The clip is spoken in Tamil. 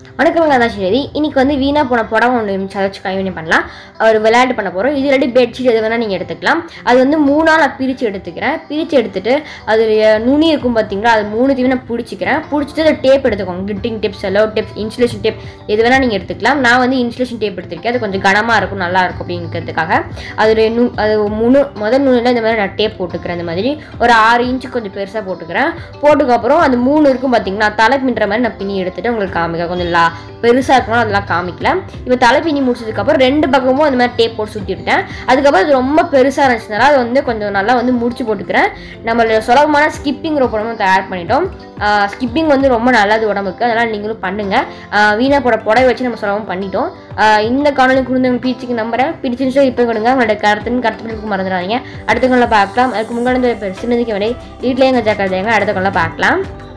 வணக்கம் நான் ஸ்ரீதி இன்னைக்கு வந்து வீணாக போன புடவை ஒன்று இருந்துச்சு அதை வச்சு கைவினை பண்ணலாம் ஒரு விளையாட்டு பண்ண போகிறோம் இது இல்லாட்டி பெட்ஷீட் எது வேணால் நீங்கள் எடுத்துக்கலாம் அது வந்து மூணாக நான் பிரித்து எடுத்துக்கிறேன் பிரித்து எடுத்துட்டு அது நுனி இருக்கும் பார்த்தீங்களா அது மூணுத்தையும் நான் பிடிச்சிக்கிறேன் பிடிச்சிட்டு அதை டேப் எடுத்துக்கோங்க கிட்டிங் tape cello tape insulation tape எது வேணால் நீங்கள் எடுத்துக்கலாம் நான் வந்து இன்சுலேஷன் டேப் எடுத்திருக்கேன் அது கொஞ்சம் கனமாக இருக்கும் நல்லா இருக்கும் அப்படிங்கிறதுக்காக அது நு அது முழு முதல் நூலில் இந்த மாதிரி நான் டேப் போட்டுக்கிறேன் இந்த மாதிரி ஒரு ஆறு இன்ச்சு கொஞ்சம் பெருசாக போட்டுக்கிறேன் போட்டுக்கப்புறம் அது மூணு இருக்கும் பார்த்தீங்களா தலை பின்னுற மாதிரி நான் பின்னி எடுத்துட்டு உங்களுக்கு காமிக்க கொஞ்சம் லா பெருசாக இருக்கணும் அதெல்லாம் காமிக்கல இப்போ தலை பின்னி முடிச்சதுக்கப்புறம் ரெண்டு பக்கமும் அந்த மாதிரி டேப் போட்டு சுற்றிட்டேன் அதுக்கப்புறம் அது ரொம்ப பெருசாக இருந்துச்சுனால அது வந்து கொஞ்சம் நல்லா வந்து முடிச்சு போட்டுக்கிறேன் நம்மளோட சுலபமான ஸ்கிப்பிங் ரோப் நம்ம தயார் பண்ணிட்டோம் ஸ்கிப்பிங் வந்து ரொம்ப நல்லது உடம்புக்கு அதனால் நீங்களும் பண்ணுங்கள் வீணா போட புடவை வச்சு நம்ம சுலபம் பண்ணிட்டோம் ஆஹ் இந்த காணொலி குழந்தைங்க பீச்சுக்கு நம்புறேன் பிடிச்சிருந்துச்சா இப்போ கொடுங்க உங்களோட கருத்துன்னு கருத்துக்களுக்கு மறந்துடாதீங்க அடுத்த காலில் பார்க்கலாம் அதுக்கு முன்னாடி இந்த சின்னதுக்கு விட வீட்டிலேயே எங்கள் ஜாக்கிரதைங்க அடுத்த காலில் பார்க்கலாம்